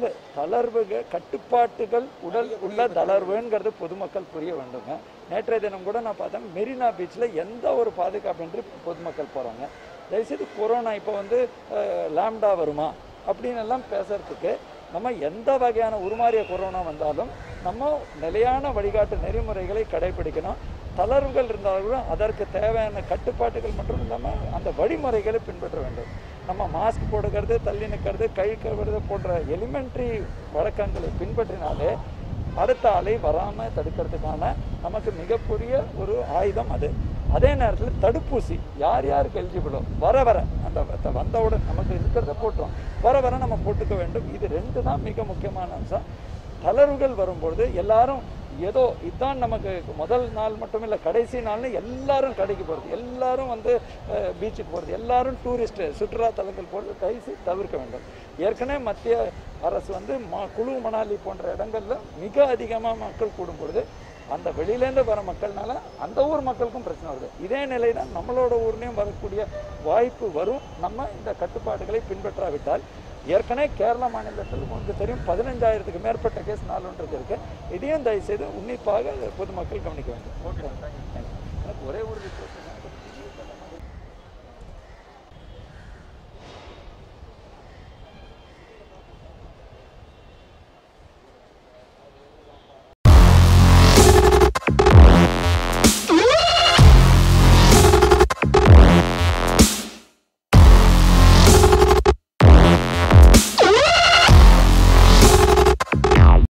இல்ல, தளர்வுகள் கட்டுப்பாட்டுகள் உடல் உள்ள தளர்வுங்கிறது பொதுமக்கள் புரிய வேண்டுங்க நேற்றைய தினம் கூட நான் பார்த்தேன் மெரினா பீச்சில் எந்த ஒரு பாதுகாப்பின்றி பொதுமக்கள் போகிறாங்க தயவுசெய்து கொரோனா இப்போ வந்து அஹ், லாம்டா வருமா அப்படின்னு எல்லாம் பேசுறதுக்கு நம்ம எந்த வகையான உருமாறிய கொரோனா வந்தாலும் நம்ம நிலையான வழிகாட்டு நெறிமுறைகளை கடைபிடிக்கணும் தளர்வுகள் இருந்தாலும் அதற்கு தேவையான கட்டுப்பாட்டுகள் மட்டும் இல்லாமல் அந்த வழிமுறைகளை பின்பற்ற வேண்டும் நம்ம மாஸ்க் போடுகிறது தள்ளி நிற்கிறது கை கழுவுறது போன்ற எலிமெண்ட்ரி வழக்கங்களை பின்பற்றினாலே அடுத்த அலை வராமல் தடுக்கிறதுக்கான நமக்கு மிகப்பெரிய ஒரு ஆயுதம் அது அதே நேரத்தில் தடுப்பூசி யார் யாருக்கு எலிஜிபிளோ வர வர அந்த வ- வந்தவுடன் நமக்கு இருக்கிறத போட்டோம் வர வர நம்ம போட்டுக்க வேண்டும் இது ரெண்டு தான் மிக முக்கியமான அம்சம் தளர்வுகள் வரும்பொழுது எல்லாரும் ஏதோ இதுதான் நமக்கு முதல் நாள் மட்டும் இல்லை கடைசி நாள்னு எல்லாரும் கடைக்கு போகிறது எல்லாரும் வந்து அஹ், பீச்சுக்கு போகிறது எல்லாரும் டூரிஸ்ட் சுற்றுலா தலங்கள் போகிறது தயவுசெய்து தவிர்க்க வேண்டும் ஏற்கனவே மத்திய அரசு வந்து மா குழு மணாலி போன்ற இடங்கள்ல மிக அதிகமாக மக்கள் கூடும் பொழுது அந்த வெளியிலேருந்து வர மக்கள்னால அந்த ஊர் மக்களுக்கும் பிரச்சனை வருது இதே நிலை தான் நம்மளோட ஊர்லேயும் வரக்கூடிய வாய்ப்பு வரும் நம்ம இந்த கட்டுப்பாடுகளை பின்பற்றாவிட்டால் ஏற்கனவே கேரளா மாநிலத்தில் உங்களுக்கு தெரியும் பதினஞ்சாயிரத்துக்கு மேற்பட்ட கேஸ் நாலுன்றது இருக்கு இதையும் தயவுசெய்து உன்னிப்பாக பொதுமக்கள் கவனிக்க வேண்டும் ஓகே எனக்கு ஒரே ஒரு ரிக்வஸ்ட்